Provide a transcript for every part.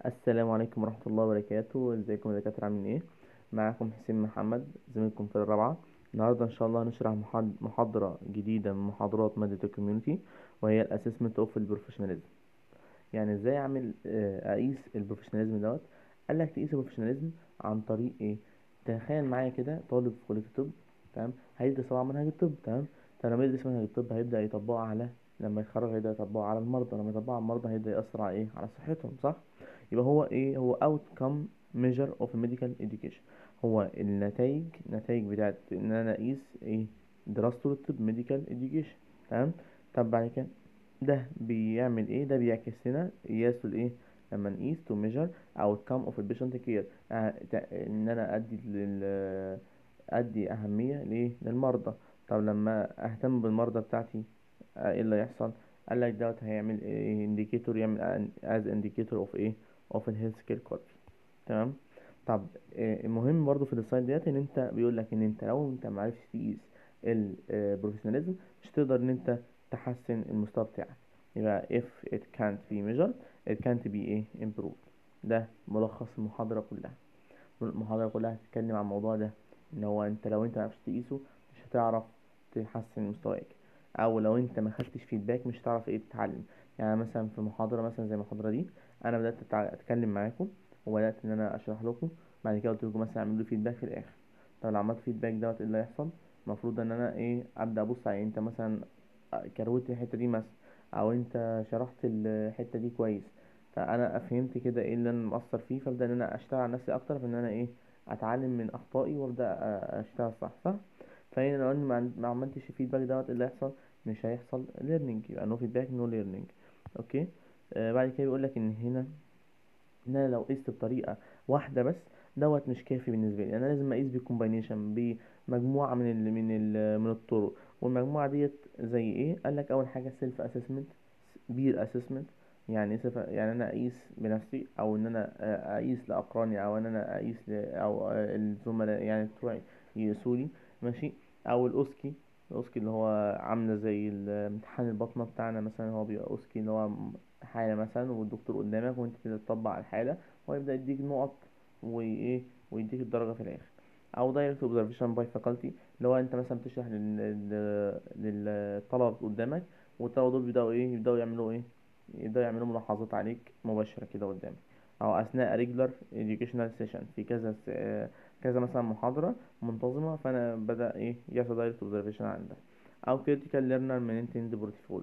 السلام عليكم ورحمة الله وبركاته ازيكم يا دكاترة عاملين ايه معاكم حسين محمد زميلكم في الرابعة النهاردة ان شاء الله هنشرح محاد- محاضرة جديدة من محاضرات مادة الكوميونتي وهي الاسسمنت اوف البروفيشناليزم يعني ازاي اعمل آه، اقيس البروفيشناليزم دوت قال لك تقيس البروفيشناليزم عن طريق ايه تخيل معايا كده طالب في كلية الطب تمام هيدرس طبعا منهج الطب تمام فلما يدرس منهج الطب هيبدأ يطبقه على لما يتخرج هيبدأ يطبقه على المرضى لما يطبقه على المرضى هيبدأ يأثر على ايه على صحتهم صح يبقى هو ايه هو outcome measure of medical education هو النتائج نتائج بتاعت ان انا اقيس ايه دراسته للطب medical education تمام طب بعد كده ده بيعمل ايه ده بيعكس لنا قياسه الايه لما نقيس to measure outcome of the patient care آه، تع- ان انا ادي لل ادي اهميه ليه للمرضى طب لما اهتم بالمرضى بتاعتي آه، ايه اللي هيحصل قال لك دوت هيعمل ايه indicator يعمل as indicator of ايه of the health care quality تمام طب آه، المهم برضو في السلايد ديت ان انت بيقول لك ان انت لو انت معرفتش تقيس البروفيشناليزم مش تقدر ان انت تحسن المستوى بتاعك يبقى if it can't be measured it can't be ايه improved ده ملخص المحاضرة كلها المحاضرة كلها هتتكلم عن الموضوع ده ان هو انت لو انت معرفتش تقيسه مش هتعرف تحسن مستواك او لو انت ما خدتش فيدباك مش هتعرف ايه تتعلم يعني مثلا في محاضرة مثلا زي المحاضرة دي انا بدأت أتع- اتكلم معاكم وبدأت ان انا اشرح لكم بعد كده قلت لكم مثلا اعملوا لي فيدباك في الاخر طب لو عملت فيدباك دوت ايه اللي هيحصل المفروض ان انا ايه ابدا ابص على انت مثلا كروت الحته دي مثلا او انت شرحت الحته دي كويس فانا فهمت كده ايه اللي انا مقصر فيه فابدا ان انا اشتغل على نفسي اكتر في ان انا ايه اتعلم من اخطائي وابدا أ- اشتغل صح صح فهنا لو اني ما عن- ما عملتش فيدباك دوت إيه اللي هيحصل مش هيحصل ليرنينج يبقى نو فيدباك نو ليرنينج اوكي آه بعد كده بيقول لك ان هنا ان انا لو قست بطريقه واحده بس دوت مش كافي بالنسبه لي انا لازم اقيس بكومباينيشن بمجموعه من ال من ال من الطرق والمجموعه ديت زي ايه قال لك اول حاجه سيلف اسسمنت بير اسسمنت يعني سيلف يعني انا اقيس بنفسي او ان انا آه، اقيس لاقراني او ان انا اقيس ل او آه، الزملاء يعني بتوعي يقيسوا لي ماشي او الاوسكي الاوسكي اللي هو عامله زي ال- امتحان البطنه بتاعنا مثلا هو بيبقى اوسكي اللي هو حالة مثلا والدكتور قدامك وانت تبدأ تطبق على الحالة ويبدأ يديك نقط وايه ويديك الدرجة في الآخر أو دايركت اوبزرفيشن باي فاكولتي اللي هو انت مثلا بتشرح لل- لل- للطلبة قدامك والطلبة دول بيبدأوا ايه يبدأوا يعملوا ايه يبدأوا يعملوا ملاحظات عليك مباشرة كده قدامك أو أثناء regular educational session في كذا س- آه، كذا مثلا محاضرة منتظمة فأنا بدأ ايه يحصل دايركت اوبزرفيشن عندك أو critical learner maintained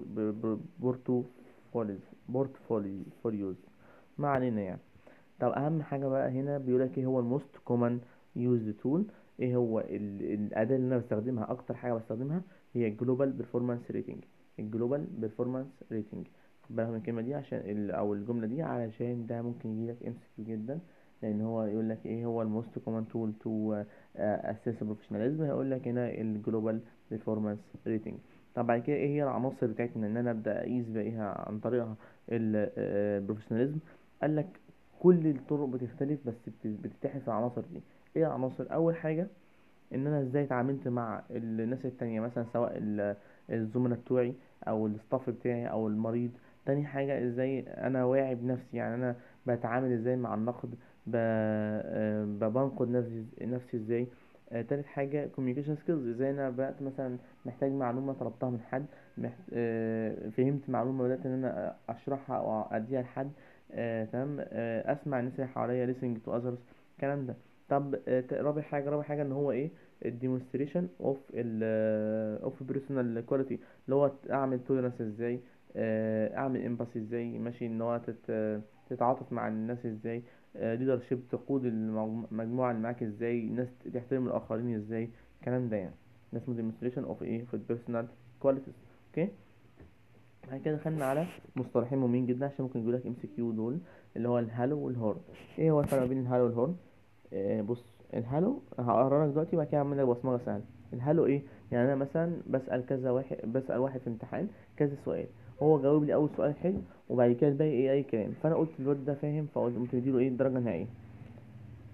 portfolios portfolios ما علينا يعني طب اهم حاجه بقى هنا بيقولك ايه هو الموست كومن يوزد تول ايه هو ال- الاداه اللي انا بستخدمها اكتر حاجه بستخدمها هي الجلوبال بيرفورمانس ريتنج الجلوبال بيرفورمانس ريتنج خد بالك من الكلمه دي عشان ال او الجمله دي علشان ده ممكن يجيلك ام سي كيو جدا لان هو يقول لك ايه هو الموست كومن تول تو اساس بروفيشناليزم هيقول لك هنا الجلوبال بيرفورمانس ريتنج طب بعد كده ايه هي العناصر بتاعتنا ان انا ابدا اقيس بيها عن طريقها البروفيشناليزم قال لك كل الطرق بتختلف بس بت- بتتحد في العناصر دي ايه العناصر اول حاجه ان انا ازاي اتعاملت مع الناس التانية مثلا سواء ال- الزملاء بتوعي او الستاف بتاعي او المريض تاني حاجة ازاي انا واعي بنفسي يعني انا بتعامل ازاي مع النقد ب... آه، ب- بنقد نفسي نفسي ازاي آه، تالت حاجة communication skills ازاي انا بدأت مثلا محتاج معلومة طلبتها من حد محت... آه، فهمت معلومة بدأت ان انا اشرحها او اديها لحد آه، تمام آه، اسمع الناس اللي حواليا listening to others الكلام ده طب آه، ت- رابع حاجة رابع حاجة ان هو ايه الديمونستريشن اوف ال اوف بيرسونال كواليتي اللي هو اعمل توليرانس ازاي آه، اعمل امباثي ازاي ماشي ان هو تت تتعاطف مع الناس ازاي ليدرشيب تقود المجموعة اللي معاك ازاي الناس تحترم الاخرين ازاي الكلام ده يعني ده اسمه demonstration of ايه في البيرسونال كواليتيز اوكي بعد كده دخلنا على مصطلحين مهمين جدا عشان ممكن يقول لك ام سي كيو دول اللي هو الهالو والهورن ايه هو الفرق بين الهالو والهورن آه بص الهالو هقرا لك دلوقتي وبعد كده اعمل لك بصمجه سهله الهالو ايه يعني انا مثلا بسال كذا واحد بسال واحد في امتحان كذا سؤال هو جاوب لي اول سؤال حلو وبعد كده الباقي ايه اي كلام فانا قلت الواد ده فاهم فقلت قمت مديله ايه الدرجه النهائيه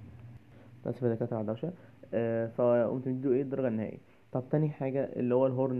اسف يا دكاتره على الدوشه آه فقمت مديله ايه الدرجه النهائيه طب تاني حاجه اللي هو الهورن ده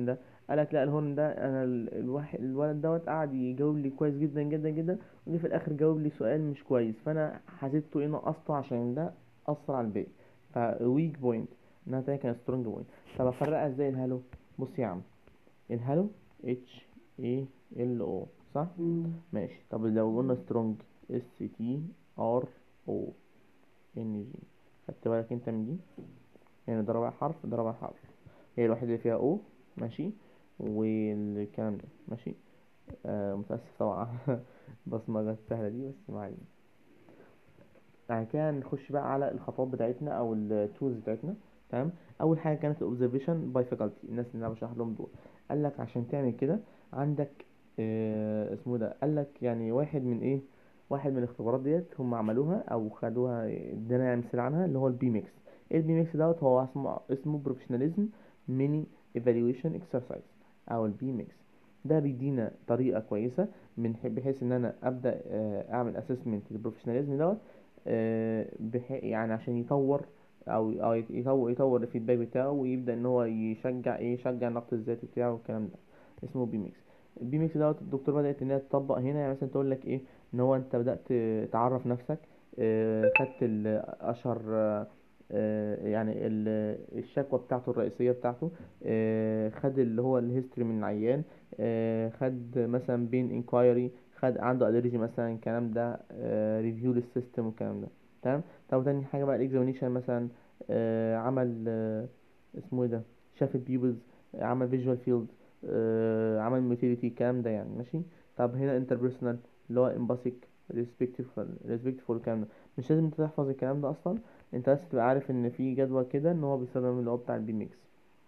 قالك لا الهورن ده انا ال- الواحد الولد دوت قعد يجاوب لي كويس جدا جدا جدا وجي في الاخر جاوب لي سؤال مش كويس فانا حسبته ايه نقصته عشان ده اثر على الباقي فويك بوينت انها تاني كانت سترونج بوينت طب افرقها ازاي الهالو بص يا عم الهالو اتش اي ال او صح ماشي طب لو قلنا سترونج اس تي ار او ان جي خدت بالك انت من دي يعني ده رابع حرف ده رابع حرف هي الوحيدة اللي فيها او ماشي والكلام ده ماشي آه متأسف طبعا بصمجة سهلة دي بس ما علينا بعد كده نخش بقى على الخطوات بتاعتنا او التولز بتاعتنا تمام اول حاجه كانت الاوبزرفيشن باي فاكولتي الناس اللي انا بشرح لهم دول قال لك عشان تعمل كده عندك آه اسمه ده قال لك يعني واحد من ايه واحد من الاختبارات ديت هم عملوها او خدوها ادينا يعني مثال عنها اللي هو البي ميكس البي ميكس دوت هو اسمه اسمه بروفيشناليزم ميني ايفالويشن اكسرسايز او البي ميكس ده بيدينا طريقه كويسه من ح- بحيث ان انا ابدا آه، اعمل اسسمنت للبروفيشناليزم دوت آه، بح... يعني عشان يطور او او يطور يطور الفيدباك بتاعه ويبدا ان هو يشجع ايه يشجع النقد الذاتي بتاعه والكلام ده اسمه بي ميكس البي ميكس دوت الدكتور بدات ان هي تطبق هنا يعني مثلا تقول لك ايه ان هو انت بدات تعرف نفسك آه، خدت ال- اشهر آه، آه، يعني ال- الشكوى بتاعته الرئيسيه بتاعته آه، خد اللي هو الهيستوري من العيان آه، خد مثلا بين انكوايري خد عنده الرجي مثلا الكلام ده ريفيو للسيستم والكلام ده تمام طب تاني حاجه بقى الاكزامينيشن مثلا آه، عمل آه، اسمه ايه ده شاف البيبلز عمل فيجوال فيلد عمل موتيليتي الكلام ده يعني ماشي طب هنا انتربيرسونال اللي هو امباسيك ريسبكتفول ريسبكتفول الكلام ده مش لازم انت تحفظ الكلام ده اصلا انت بس تبقى عارف ان في جدول كده ان هو بيستخدم اللي هو بتاع البي ميكس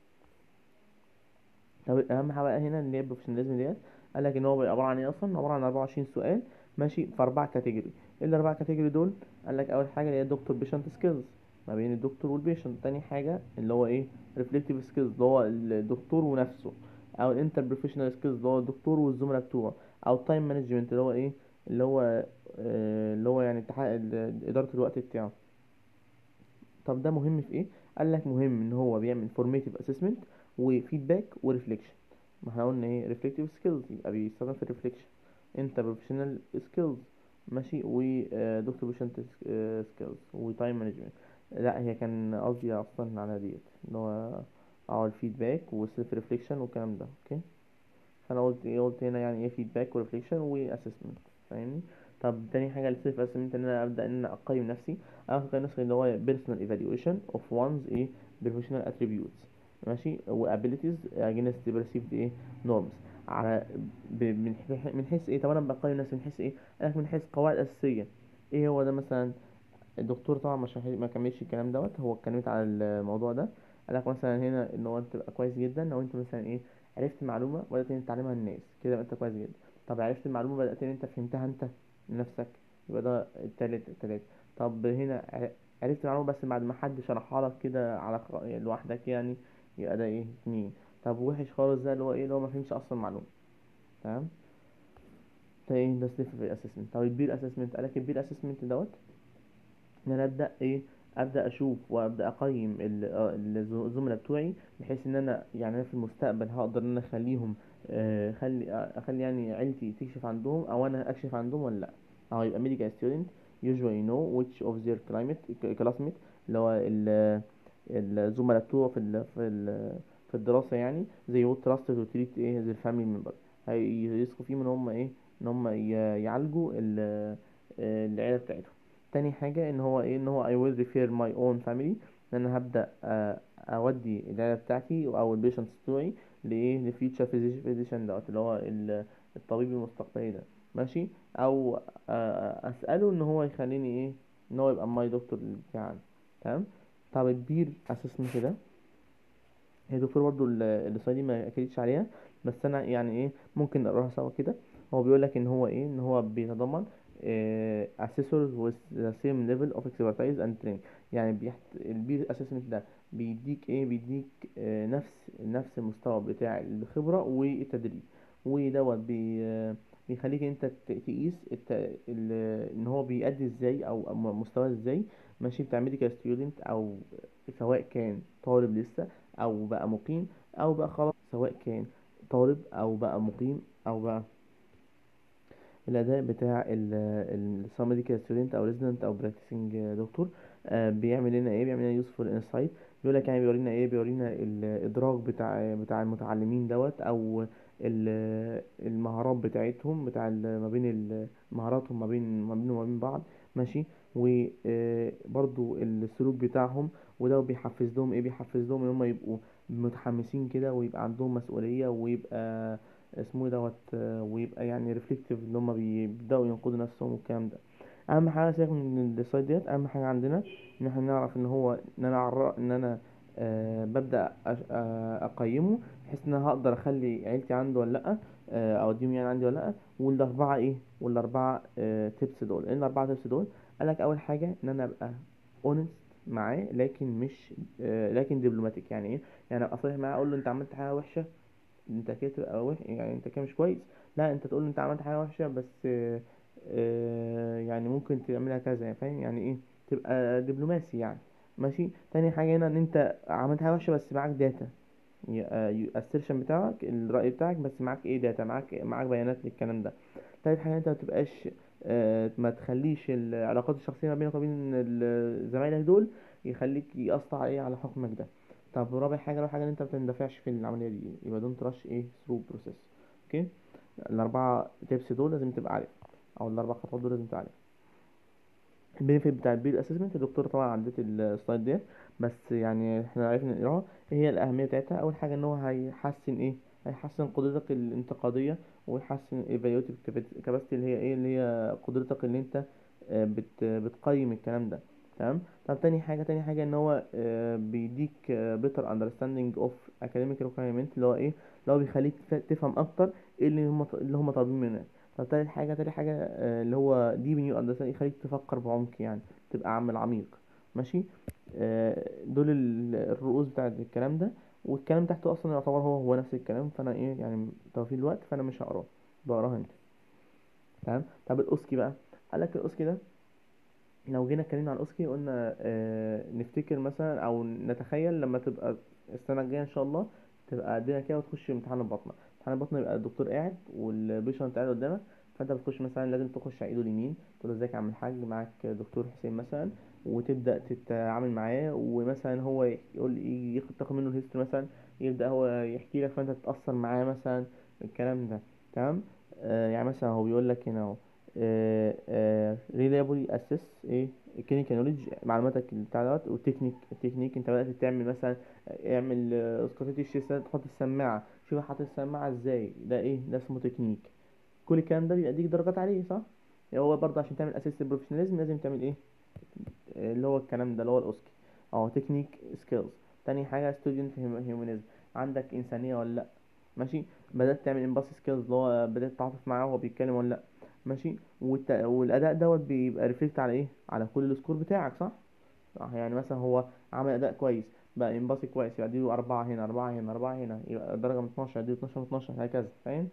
طب اهم حاجه بقى هنا اللي هي البروفيشناليزم ديت قال لك ان هو بيبقى عباره عن ايه اصلا عباره عن 24 سؤال ماشي في اربع كاتيجوري ايه الاربع كاتيجوري دول قال لك اول حاجه اللي هي دكتور بيشنت سكيلز ما بين الدكتور والبيشنت تاني حاجه اللي هو ايه ريفلكتيف سكيلز اللي هو الدكتور ونفسه او الانتر بروفيشنال سكيلز اللي هو الدكتور والزملاء بتوعه او تايم مانجمنت اللي هو ايه اللي هو آه، اللي هو يعني اتحاد ال- اداره الوقت بتاعه طب ده مهم في ايه قال لك مهم ان هو بيعمل فورميتيف اسسمنت وفيدباك وريفليكشن ما احنا قلنا ايه ريفلكتيف سكيلز يبقى بيستخدم في الريفليكشن انت بروفيشنال سكيلز ماشي ودكتور بروفيشنال سكيلز وتايم مانجمنت لا هي كان قصدي اصلا على ديت اللي هو اه الفيدباك والسيلف ريفليكشن والكلام ده اوكي فانا قلت ايه قلت هنا يعني ايه فيدباك وريفليكشن واسسمنت فاهمني طب تاني حاجه السيلف اسسمنت ان انا ابدا ان انا اقيم نفسي انا اقيم نفسي اللي هو بيرسونال ايفالويشن اوف وانز ايه بروفيشنال اتريبيوتس ماشي وابيليتيز اجينست perceived ايه نورمز على ب- من ح- من حيث ايه طب انا بقيم نفسي من حيث ايه قالك من حيث قواعد اساسيه ايه هو ده مثلا الدكتور طبعا مش هي- ما كملش الكلام دوت هو اتكلمت على الموضوع ده قالك مثلا هنا ان هو انت تبقى كويس جدا لو انت مثلا ايه عرفت معلومه وبدات ان انت تعلمها للناس كده يبقى انت كويس جدا طب عرفت المعلومه بدات ان انت فهمتها انت لنفسك يبقى ده التالت التالت طب هنا ع- عرفت المعلومه بس بعد ما حد شرحها لك كده على خ- لوحدك يعني يبقى ده ايه اتنين طب وحش خالص ده اللي هو ايه اللي هو ما فهمش اصلا المعلومه تمام ده ايه ده سليف اسسمنت طب البير اسسمنت قالك البير اسسمنت دوت ان انا ابدا ايه ابدا اشوف وابدا اقيم ال- آه الزملاء بتوعي بحيث ان انا يعني انا في المستقبل هقدر ان انا اخليهم آه، اخلي آه، اخلي يعني عيلتي تكشف عندهم او انا اكشف عندهم ولا لا او يبقى medical student usually know which of their climate classmate اللي هو ال- الزملاء بتوعه في ال في ال في الدراسة يعني زي what trusted to treat ايه their family member هيثقوا فيهم ان هم ايه ان هم ي- يعالجوا ال- آه، العيلة بتاعتهم تاني حاجة ان هو ايه ان هو I will refer my own family ان انا هبدأ آه، اودي العيلة بتاعتي او البيشنتس بتوعي لايه لفيوتشر فيزيشن دوت اللي هو ال- الطبيب المستقبلي ده ماشي او آه، اسأله ان هو يخليني ايه ان هو يبقى ماي دكتور بتاعنا تمام طب البير اسسمنت ده هي دكتور برضو ال- السلايد دي ما اكدتش عليها بس انا يعني ايه ممكن نقراها سوا كده هو بيقول لك ان هو ايه ان هو بيتضمن آه، assessors with the same level of expertise and training يعني بيحت... البير assessment ده بيديك ايه بيديك آه، نفس نفس المستوى بتاع الخبرة والتدريب ودوت بي آه، بيخليك انت ت- تقيس الت... ال... ان هو بيأدي ازاي او أو مستواه ازاي ماشي بتاع ميديكال ستودنت او سواء كان طالب لسه او بقى مقيم او بقى خلاص سواء كان طالب او بقى مقيم او بقى الاداء بتاع السام ميديكال ستودنت او ريزيدنت او براكتسنج دكتور بيعمل لنا ايه بيعمل لنا يوسفول انسايت بيقول لك يعني بيورينا ايه بيورينا الادراك بتاع بتاع المتعلمين دوت او ال- المهارات بتاعتهم بتاع ال- ما بين ال- مهاراتهم ما بين ما بينهم وما بين بعض ماشي وبرضو السلوك بتاعهم وده بيحفز لهم ايه بيحفز لهم ان هم يبقوا متحمسين كده ويبقى عندهم مسؤولية ويبقى اسمه ايه دوت آه، ويبقى يعني ريفلكتيف ان هم بيبدأوا ينقذوا نفسهم والكلام ده اهم حاجة سيبك من السلايد ديت اهم حاجة عندنا ان احنا نعرف ان هو ان انا عر... ان انا آه ببدأ أش... آه اقيمه بحيث ان انا هقدر اخلي عيلتي عنده ولا لا آه اوديهم يعني عندي ولا لا والاربعة ايه والاربعة آه تيبس دول ايه الاربعة تيبس دول قالك اول حاجة ان انا ابقى اونست معاه لكن مش آه لكن دبلوماتيك يعني ايه يعني ابقى صريح معاه اقول له انت عملت حاجة وحشة انت كده تبقى وح... يعني انت كده مش كويس لا انت تقول له انت عملت حاجة وحشة بس آه آه يعني ممكن تعملها كذا يعني فاهم يعني ايه تبقى دبلوماسي يعني ماشي تاني حاجة هنا ان انت عملت حاجة وحشة بس معاك داتا السيرشن بتاعك الرأي بتاعك بس معاك ايه داتا معاك معاك بيانات للكلام ده تالت حاجة انت متبقاش آه ما تخليش العلاقات الشخصية ما بينك وبين ال- زمايلك دول يخليك يأثر على ايه على حكمك ده طب رابع حاجة رابع حاجة ان انت متندفعش في العملية دي يبقى دونت رش ايه ثرو بروسيس اوكي الاربعة تيبس دول لازم تبقى عارف او الاربع خطوات دول لازم تبقى عارف البينفيت بتاع البير اسسمنت الدكتور طبعا عدت السلايد ديت بس يعني احنا عرفنا نقراها ايه هي الاهميه بتاعتها اول حاجه ان هو هيحسن ايه هيحسن قدرتك الانتقاديه ويحسن ايفاليوتيف كاباسيتي اللي هي ايه اللي هي قدرتك اللي انت آه، بت بتقيم الكلام ده تمام طب تاني حاجه تاني حاجه ان هو آه، بيديك بيتر اندرستاندينج اوف اكاديميك ريكويرمنت اللي هو ايه اللي هو بيخليك تف- تفهم اكتر ايه اللي هم اللي هم طالبين منك طب تالت حاجة تالت حاجة آه، اللي هو ديب نيو اندرستاندينج يخليك تفكر بعمق يعني تبقى عامل عميق ماشي آه، دول ال- الرؤوس بتاعت الكلام ده والكلام تحته اصلا يعتبر هو هو نفس الكلام فانا ايه يعني توفير الوقت فانا مش هقراه بقراه انت تمام طب الاوسكي بقى قالك الاوسكي ده لو جينا اتكلمنا عن الاوسكي قلنا آه نفتكر مثلا او نتخيل لما تبقى السنه الجايه ان شاء الله تبقى قدنا كده وتخش امتحان البطنه امتحان البطنه يبقى الدكتور قاعد والبيشنت قاعد قدامك فانت بتخش مثلا لازم تخش على ايده اليمين تقول له ازيك يا عم الحاج معاك دكتور حسين مثلا وتبدا تتعامل معاه ومثلا هو يقول يجي ياخد تاخد منه الهيستوري مثلا يبدا هو يحكي لك فانت تتاثر معاه مثلا الكلام ده تمام آه يعني مثلا هو بيقول لك هنا اهو ريلابولي اسس ايه الكلينيكال نوليدج معلوماتك بتاع دوت والتكنيك التكنيك انت بدات تعمل مثلا اعمل آه، اسقاطات الشيست تحط السماعه شوف حاطط السماعه ازاي ده ايه ده اسمه تكنيك كل الكلام ده بيديك درجات عليه صح هو برضه عشان تعمل اسيست بروفيشناليزم لازم تعمل ايه آه، اللي هو الكلام ده اللي هو الاوسكي اه تكنيك سكيلز تاني حاجه ستودنت هيومانيزم عندك انسانيه ولا لا ماشي بدات تعمل امباسي سكيلز اللي هو بدات تتعاطف معاه وهو بيتكلم ولا لا ماشي والت... والاداء دوت بيبقى ريفلكت على ايه على كل السكور بتاعك صح صح يعني مثلا هو عمل اداء كويس بقى ينبسط كويس يبقى اديله أربعة هنا أربعة هنا أربعة هنا يبقى درجة من 12 اديله 12 من 12 هكذا فاهم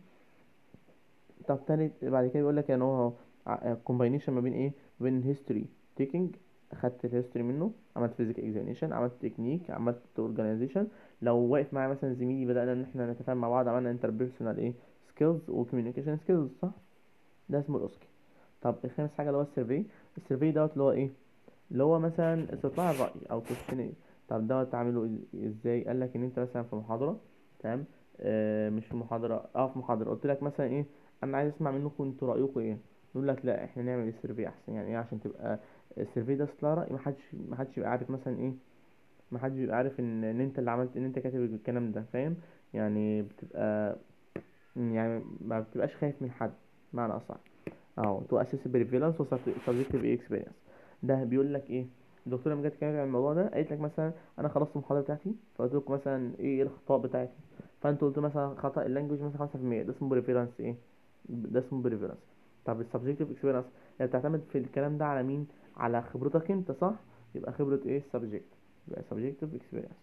طب تالت بعد كده بيقول لك ان هو كومباينيشن ما بين ايه ما بين الهيستوري تيكينج اخدت الهيستوري منه عملت فيزيكال اكزامينيشن عملت تكنيك عملت اورجانيزيشن لو واقف معايا مثلا زميلي بدأنا ان احنا نتفاهم مع بعض عملنا انتربيرسونال ايه سكيلز وكوميونيكيشن سكيلز صح ده اسمه الاوسكي طب الخامس حاجه اللي هو السيرفي السيرفي دوت اللي هو ايه اللي هو مثلا استطلاع الرأي او كويشنير طب دوت تعمله إز- ازاي قال لك ان انت مثلا في محاضره تمام آه مش في محاضره اه في محاضره قلت لك مثلا ايه انا عايز اسمع منكم انتوا رايكم ايه يقول لك لا احنا نعمل السيرفي احسن يعني ايه عشان تبقى السيرفي ده استطلاع رأي محدش محدش يبقى عارف مثلا ايه محدش بيبقى عارف ان ان انت اللي عملت ان انت كاتب الكلام ده فاهم يعني بتبقى يعني ما بتبقاش خايف من حد معنى اصح اه تو اسس بريفيلانس وسبجكتيف اكسبيرينس ده بيقول لك ايه الدكتوره لما جت تتكلم عن الموضوع ده قالت لك مثلا انا خلصت المحاضره بتاعتي فقلت لكم مثلا ايه الاخطاء بتاعتي فانتوا قلتوا مثلا خطا اللانجوج مثلا 5% ده اسمه بريفيلانس ايه ده اسمه بريفيلانس طب السبجكتيف اكسبيرينس يعني بتعتمد في الكلام ده على مين على خبرتك انت صح يبقى خبره ايه السبجكت يبقى subjective experience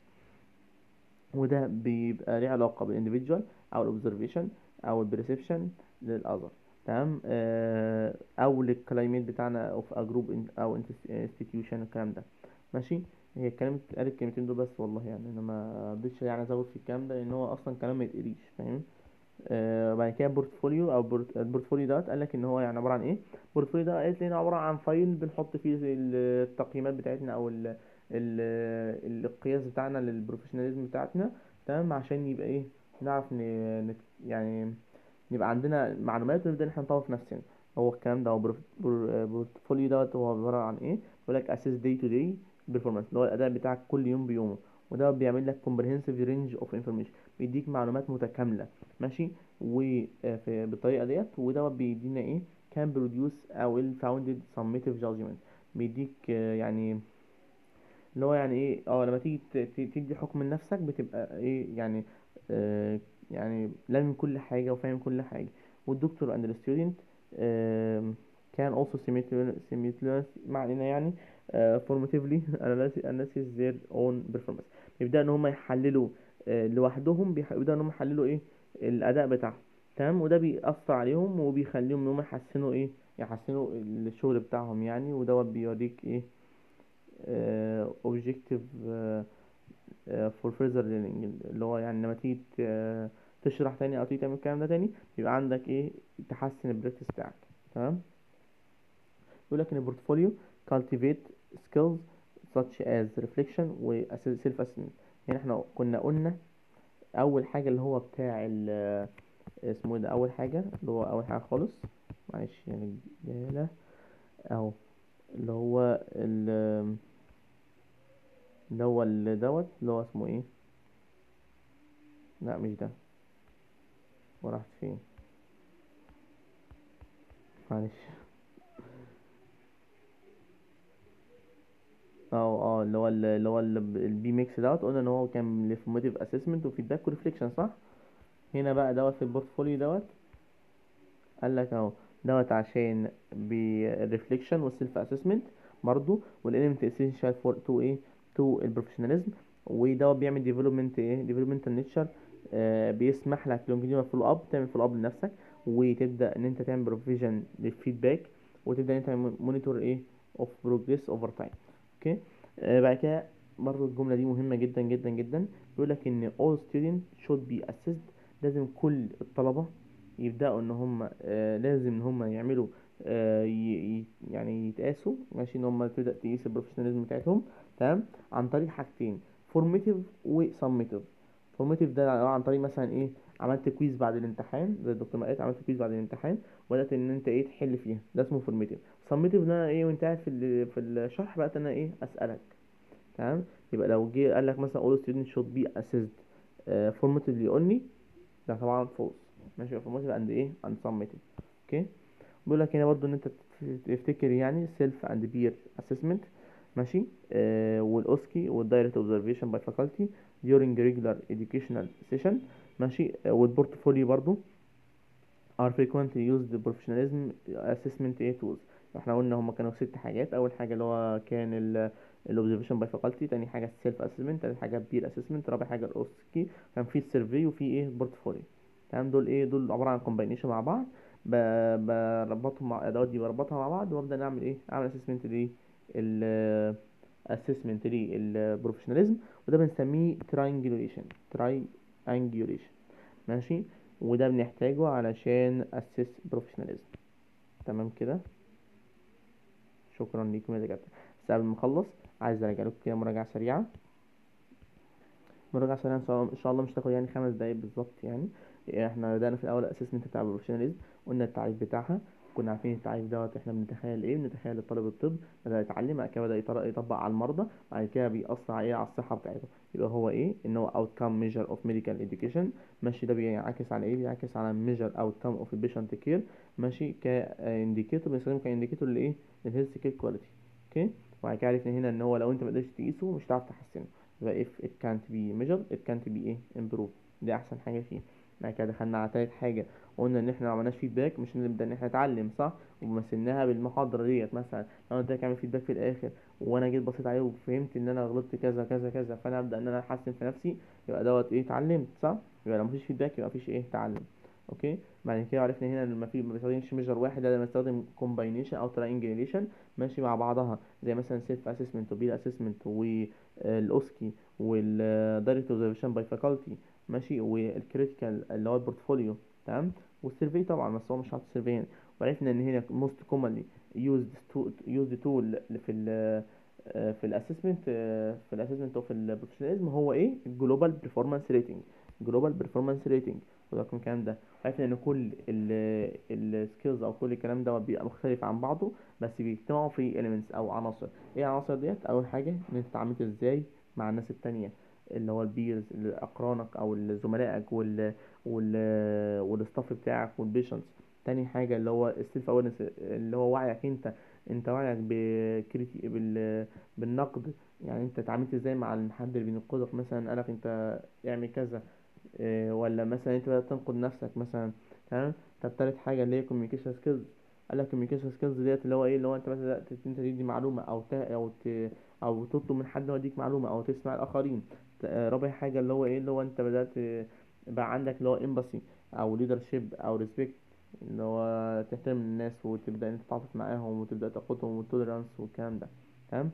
وده بيبقى ليه علاقة بالانديفيدوال او الاوبزرفيشن او البرسبشن للاذر تمام آه، او للكلايميت بتاعنا اوف ا جروب او انستتيوشن الكلام ده ماشي هي الكلام اتقال الكلمتين دول بس والله يعني انا ما رضيتش يعني ازود في الكلام ده لان هو اصلا كلام ما يتقريش فاهم آه بعد كده بورتفوليو او بورت- البورتفوليو دوت قال لك ان هو يعني عباره عن ايه بورتفوليو ده قالت لي إن عباره عن فايل بنحط فيه التقييمات بتاعتنا او ال ال القياس بتاعنا للبروفيشناليزم بتاعتنا تمام عشان يبقى ايه نعرف ن... نت- يعني يبقى عندنا معلومات ونبدأ ان احنا نطور في نفسنا هو الكلام ده هو بروف- بور- بورتفوليو دوت هو عبارة عن ايه بيقول لك اساس داي تو داي بيرفورمانس اللي هو الاداء بتاعك كل يوم بيومه وده بيعمل لك comprehensive range of information بيديك معلومات متكاملة ماشي وبالطريقة ديت وده بيدينا ايه can produce a well founded summative judgment بيديك آه، يعني اللي هو يعني ايه اه لما تيجي ت- ت- تدي حكم لنفسك بتبقى ايه يعني آه يعني لامم كل حاجة وفاهم كل حاجة والدكتور and the student آم، كان also simultaneous simultaneous ما علينا يعني آه formatively analysis analysis their own performance بيبدأ ان هم يحللوا آه لوحدهم بيح- بيبدأ ان هم يحللوا ايه الأداء بتاعهم تمام وده بيأثر عليهم وبيخليهم ان هم يحسنوا ايه يحسنوا الشغل بتاعهم يعني ودوت بيوريك ايه آه، objective آه، آه، for further learning اللي هو يعني لما تيجي ت- تشرح تاني او تيجي تعمل الكلام ده تاني يبقى عندك ايه تحسن البراكتس بتاعك تمام يقول لك ان البورتفوليو cultivate skills such as reflection و self assessment يعني احنا كنا قلنا اول حاجه اللي هو بتاع ال اسمه ايه ده اول حاجه اللي هو اول حاجه خالص معلش يعني رجاله اهو اللي هو ال اللي هو اللي دوت اللي هو اسمه ايه لا مش ده وراحت فين معلش اه اه اللي هو ال- اللي هو البي ميكس دوت قلنا ان هو كان لفورماتيف اسسمنت وفيدباك وريفليكشن صح هنا بقى دوت في البورتفوليو دوت قال لك اهو دوت عشان بالريفليكشن والسيلف اسسمنت برضو والاليمنت اسينشال فور تو ايه تو البروفيشناليزم ودوت بيعمل ديفلوبمنت ايه ديفلوبمنتال نيتشر بيسمح لك لونجيتيودنال فولو اب تعمل فولو اب لنفسك وتبدا ان انت تعمل بروفيجن للفيدباك وتبدا ان انت مونيتور ايه اوف بروجريس اوفر تايم اوكي آه بعد كده برضو الجمله دي مهمه جدا جدا جدا بيقول لك ان all students should be assessed لازم كل الطلبه يبداوا ان هم آه لازم ان هم يعملوا آه ي- ي- يعني يتقاسوا ماشي ان هم تبدا تقيس البروفيشناليزم بتاعتهم تمام عن طريق حاجتين فورميتيف وسميتيف فورميتيف ده عن طريق مثلا ايه عملت كويز بعد الامتحان زي الدكتور ما قالت عملت كويز بعد الامتحان وبدات ان انت ايه تحل فيها ده اسمه فورميتيف سميتيف ده ايه وانت قاعد في ال- في الشرح بقى انا ايه اسالك تمام يبقى لو جه قال لك مثلا all students should be assessed uh, formatively only ده طبعا false ماشي يبقى formative and ايه and summative اوكي بيقول لك هنا برضو ان انت تف- تفتكر يعني self and peer assessment ماشي آه والاوسكي والدايركت observation by faculty during regular educational session ماشي آه والبورتفوليو برضو are frequently used professionalism assessment ايه tools احنا قلنا هما كانوا ست حاجات اول حاجه اللي هو كان ال الاوبزرفيشن باي فاكولتي تاني حاجه السيلف اسسمنت تالت حاجه بير اسسمنت رابع حاجه الاوسكي كان في السيرفي وفي ايه البورتفوليو تمام دول ايه دول عباره عن كومباينيشن مع بعض ب- بربطهم مع الادوات دي بربطها مع بعض وابدا نعمل ايه اعمل اسسمنت ليه ال اسسمنت للبروفيشناليزم وده بنسميه تراينجوليشن تراينجوليشن ماشي وده بنحتاجه علشان اسس بروفيشناليزم تمام كده شكرا ليكم يا دكاتره بس قبل ما اخلص عايز ارجع لكم كده مراجعه سريعه مراجعه سريعه ان شاء الله ان شاء الله مش تاخد يعني خمس دقايق بالظبط يعني احنا بدأنا في الاول الاسسمنت بتاع البروفيشناليزم قلنا التعريف بتاعها كنا عارفين التعريف دوت احنا بنتخيل ايه بنتخيل الطالب الطب بدأ يتعلم بعد كده بدأ يطر- يطبق على المرضى بعد كده بيأثر على ايه على الصحة بتاعته يبقى هو ايه ان هو outcome measure of medical education ماشي ده بينعكس على ايه بينعكس على measure outcome of patient care ماشي كانديكيتور بنستخدمه كانديكيتور لايه للهيلث كير كواليتي اوكي وبعد كده عرفنا هنا ان هو لو انت ما قدرتش تقيسه مش هتعرف تحسنه يبقى if it can't be measured it can't be ايه improved دي احسن حاجة فيه بعد كده دخلنا على تالت حاجة قلنا ان احنا لو عملناش فيدباك مش هنبدا ان احنا نتعلم صح ومثلناها بالمحاضره ديت مثلا لو انت اعمل فيدباك في الاخر وانا جيت بصيت عليه وفهمت ان انا غلطت كذا كذا كذا فانا ابدا ان انا احسن في نفسي يبقى دوت ايه اتعلمت صح يبقى لو مفيش فيدباك يبقى مفيش ايه تعلم اوكي بعد كده عرفنا هنا ان في ما بيستخدمش ميجر واحد لا ده بنستخدم كومباينيشن او تراينجليشن ماشي مع بعضها زي مثلا سيلف اسسمنت وبير اسسمنت والاوسكي والدايركت اوبزرفيشن باي فاكولتي ماشي والكريتيكال اللي هو البورتفوليو تمام والسيرفي طبعا بس هو مش حاطط سيرفي هنا وعرفنا ان هنا most commonly used to used tool في ال آه، في الاسسمنت في الاسسمنت اوف البروفيشناليزم هو ايه الجلوبال بيرفورمانس ريتنج جلوبال بيرفورمانس ريتنج خدوا الكلام ده عرفنا ان كل السكيلز او كل الكلام ده بيبقى مختلف عن بعضه بس بيجتمعوا في elements او عناصر ايه العناصر ديت اول حاجه ان انت اتعاملت ازاي مع الناس التانية اللي هو البيرز اللي اقرانك او زملائك وال وال والستاف بتاعك والبيشنتس تاني حاجه اللي هو السيلف اويرنس اللي هو وعيك انت انت وعيك بكريتي بال بالنقد يعني انت اتعاملت ازاي مع الحد اللي بينقدك مثلا قالك انت اعمل كذا إيه ولا مثلا انت بدأت تنقد نفسك مثلا تمام طب تالت حاجه اللي هي communication skills قال لك communication skills ديت اللي هو ايه اللي هو انت مثلا بدأت انت تدي معلومه او تا او ت او تطلب من حد هو يديك معلومه او تسمع الاخرين ت- آه، رابع حاجه اللي هو ايه اللي هو انت بدأت آه، بقى عندك اللي هو empathy او leadership او respect اللي هو تحترم الناس وتبدأ انت تتعاطف معاهم وتبدأ تاخدهم والتوليرانس والكلام ده تمام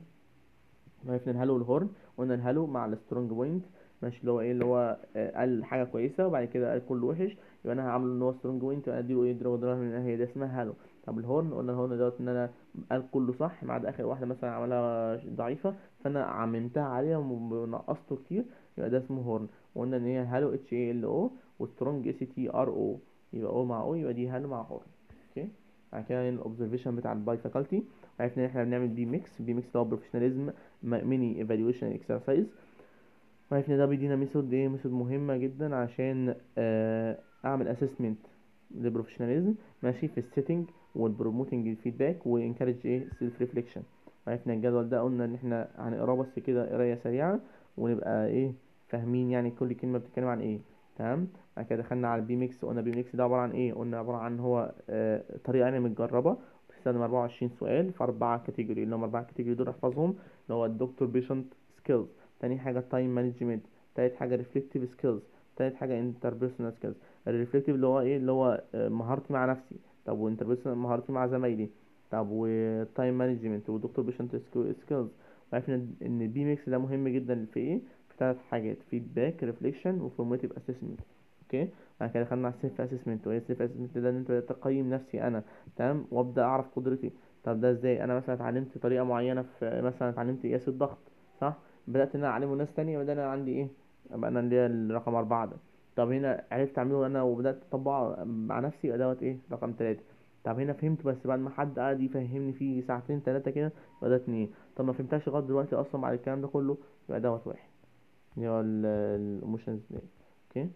عرفنا الهالو والهورن قلنا الهالو مع السترونج بوينت ماشي اللي هو ايه اللي هو آه، قال حاجه كويسه وبعد كده قال كله وحش يبقى انا هعمله ان هو سترونج بوينت اديله ايه ضربه ضربه من هي ده اسمها هالو طب الهورن قلنا الهورن دوت ان انا قال كله صح ما عدا اخر واحده مثلا عملها ضعيفه فانا عممتها عليها ونقصته كتير يبقى ده اسمه هورن وقلنا ان هي هالو اتش اي ال او وسترونج اس تي ار او يبقى او مع او يبقى دي هالو مع هورن اوكي بعد كده الاوبزرفيشن بتاع الباي فاكولتي عرفنا ان احنا بنعمل بي ميكس بي ميكس ده هو بروفيشناليزم ميني ايفالويشن اكسرسايز وعرفنا ده بيدينا ميثود ايه ميثود مهمه جدا عشان آه، اعمل اسسمنت للبروفيشناليزم ماشي في السيتنج والبروموتنج الفيدباك وانكارج ايه سيلف ريفليكشن وعرفنا الجدول ده قلنا ان احنا هنقراه بس كده قرايه سريعه ونبقى ايه فاهمين يعني كل كلمه بتتكلم عن ايه تمام بعد كده دخلنا على البي ميكس قلنا البي ميكس ده عباره عن ايه قلنا عباره عن هو آه، طريقه يعني متجربه بتستخدم 24 سؤال في أربعة كاتيجوري اللي هم أربعة كاتيجوري دول احفظهم اللي هو الدكتور بيشنت سكيلز تاني حاجة تايم مانجمنت تالت حاجة ريفلكتيف سكيلز تالت حاجة انتربيرسونال سكيلز الريفلكتيف اللي هو ايه اللي هو آه، مهارتي مع نفسي طب وانتربيرسونال مهارتي مع زمايلي طب وتايم مانجمنت ودكتور بيشنت سكيلز وعرفنا ان البي ميكس ده مهم جدا في ايه في ثلاث حاجات فيدباك ريفليكشن وفورماتيف اسسمنت اوكي بعد كده دخلنا على السيلف اسسمنت وايه السيلف اسسمنت ده ان انت تقيم نفسي انا تمام وابدا اعرف قدرتي طب ده ازاي انا مثلا اتعلمت طريقه معينه في مثلا اتعلمت قياس الضغط صح بدات ان انا اعلمه ناس تانية بدأ انا عندي ايه ابقى انا اللي هي الرقم أربعة ده طب هنا عرفت اعمله انا وبدات اطبقه مع نفسي يبقى دوت ايه رقم تلاتة طب هنا فهمت بس بعد ما حد قعد يفهمني فيه ساعتين تلاتة كده يبقى ده اتنين طب ما فهمتهاش لغايه دلوقتي اصلا بعد الكلام ده كله يبقى دوت واحد اللي هو الايموشنز اوكي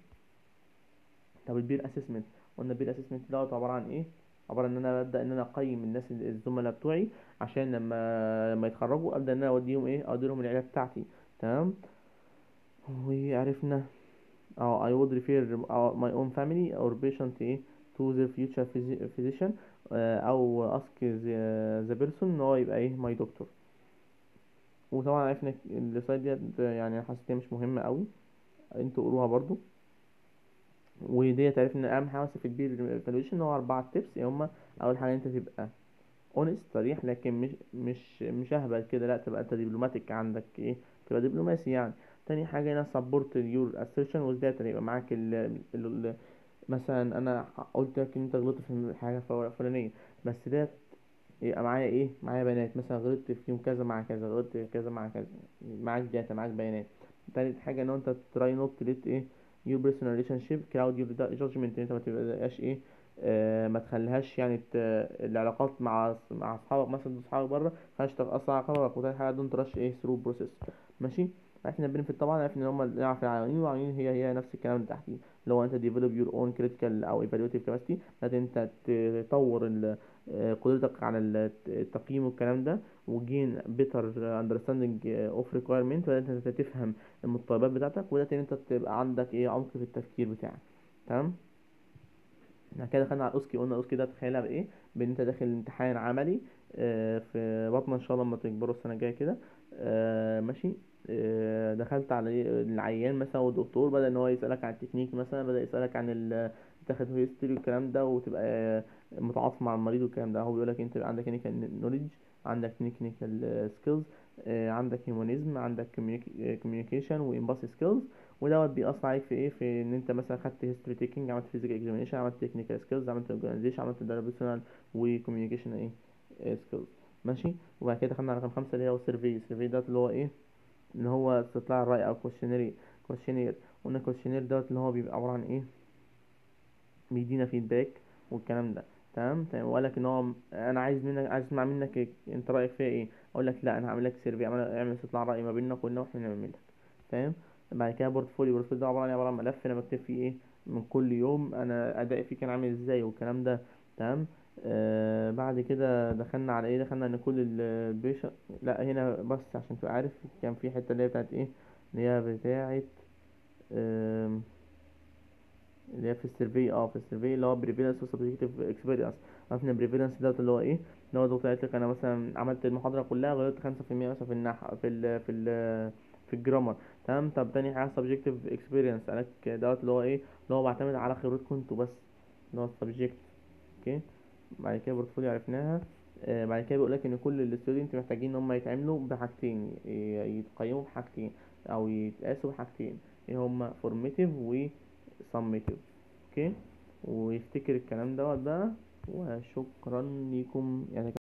طب البير اسسمنت قلنا البير اسسمنت دوت عباره عن ايه عباره ان انا ببدا ان انا اقيم الناس ال- الزملاء بتوعي عشان لما لما يتخرجوا ابدا ان انا اوديهم ايه اودي لهم العيله بتاعتي تمام وعرفنا اه I would refer our- my own family or patient ايه to their future physi- physician آه، او ask the, the person ان هو يبقى ايه my doctor وطبعا عرفنا السلايد ديت يعني حسيت هي مش مهمة قوي انتوا قروها برضو وديت عرفنا ان اهم حاجة بس في البير ايفالويشن هو اربعة تيبس هما اول حاجة انت تبقى اونست صريح لكن مش مش مش اهبل كده لا تبقى انت دبلوماتيك عندك ايه تبقى دبلوماسي يعني تاني حاجة هنا support your assertion with data يبقى معاك ال ال ال مثلا انا قلت لك ان انت غلطت في الحاجة الفلانية بس ده يبقى معايا ايه معايا بيانات مثلا غلطت في يوم كذا مع كذا غلطت في كذا مع كذا معاك داتا معاك بيانات تالت حاجة ان انت تراي نوت تليت ايه your personal relationship cloud your judgment انت ما تبقاش ايه آه ما تخليهاش يعني ت... العلاقات مع مع اصحابك مثلا اصحابك بره ما تخليهاش تاثر على علاقاتك وتالت حاجة دون ترش ايه ثرو بروسيس ماشي عرفنا البنفيت طبعا عرفنا ان هم نعرف العناوين والعناوين هي هي نفس الكلام اللي تحتيه اللي هو انت develop your own critical او evaluative capacity لازم انت تطور ال- آه، قدرتك على ال- التقييم والكلام ده وجين better understanding of requirement بدأت انت تفهم المتطلبات بتاعتك وبدأت ان انت تبقى عندك ايه عمق في التفكير بتاعك تمام بعد كده دخلنا على الاوسكي قلنا الاوسكي ده تخيلها بايه بان انت داخل امتحان عملي آه، في بطنه ان شاء الله لما تكبروا السنه الجايه كده آه، ماشي آه، دخلت على إيه؟ العيان مثلا والدكتور بدأ ان هو يسألك عن التكنيك مثلا بدأ يسألك عن ال تاخد هيستوري والكلام ده وتبقى متعاطف مع المريض والكلام ده هو بيقول لك انت يبقى عندك كلينيكال نوليدج عندك كلينيكال سكيلز عندك هيومانيزم عندك كوميونيكيشن وامباسي سكيلز ودوت بيأثر عليك في ايه في ان انت مثلا خدت هيستوري تيكنج عملت فيزيكال اكزامينشن عملت تكنيكال سكيلز عملت اورجانيزيشن عملت انتربيرسونال وكوميونيكيشن ايه سكيلز ماشي وبعد كده دخلنا على رقم خمسة اللي هو السيرفي السيرفي دوت اللي هو ايه اللي هو استطلاع الرأي او كويشنير كويشنير قلنا الكويشنير دوت اللي هو بيبقى عبارة عن ايه بيدينا فيدباك والكلام ده تمام تمام وقال لك ان هو انا عايز منك عايز اسمع منك إيه؟ انت رايك فيها ايه اقول لك لا انا هعمل لك سيرفي اعمل اعمل استطلاع راي ما بيننا كلنا واحنا نعمل لك فاهم بعد كده بورتفوليو بورتفوليو ده عباره عن إيه؟ عباره عن ملف انا بكتب فيه ايه من كل يوم انا ادائي فيه كان عامل ازاي والكلام ده تمام آه بعد كده دخلنا على ايه دخلنا ان كل البيشن لا هنا بس عشان تبقى عارف كان في حته اللي هي بتاعت ايه اللي هي بتاعت آم، اللي هي في السيرفي اه في السيرفي اللي هو بريفيلنس وسبجكتيف اكسبيرينس عرفنا بريفيلنس دوت اللي هو ايه اللي هو الدكتور قالت لك انا مثلا عملت المحاضره كلها غيرت خمسة في المية مثلا في النحو في ال في ال في الجرامر تمام طب تاني حاجه سبجكتيف اكسبيرينس قالك دوت اللي هو ايه اللي هو بعتمد على خبرتكم انتوا بس اللي هو السبجكت اوكي بعد كده بورتفوليو عرفناها آه بعد كده بيقول لك ان كل الستودنت محتاجين ان هم يتعملوا بحاجتين ي- يتقيموا بحاجتين او يتقاسوا بحاجتين ايه هما فورميتيف و summative اوكي ويفتكر الكلام دوت بقى وشكرا لكم يعني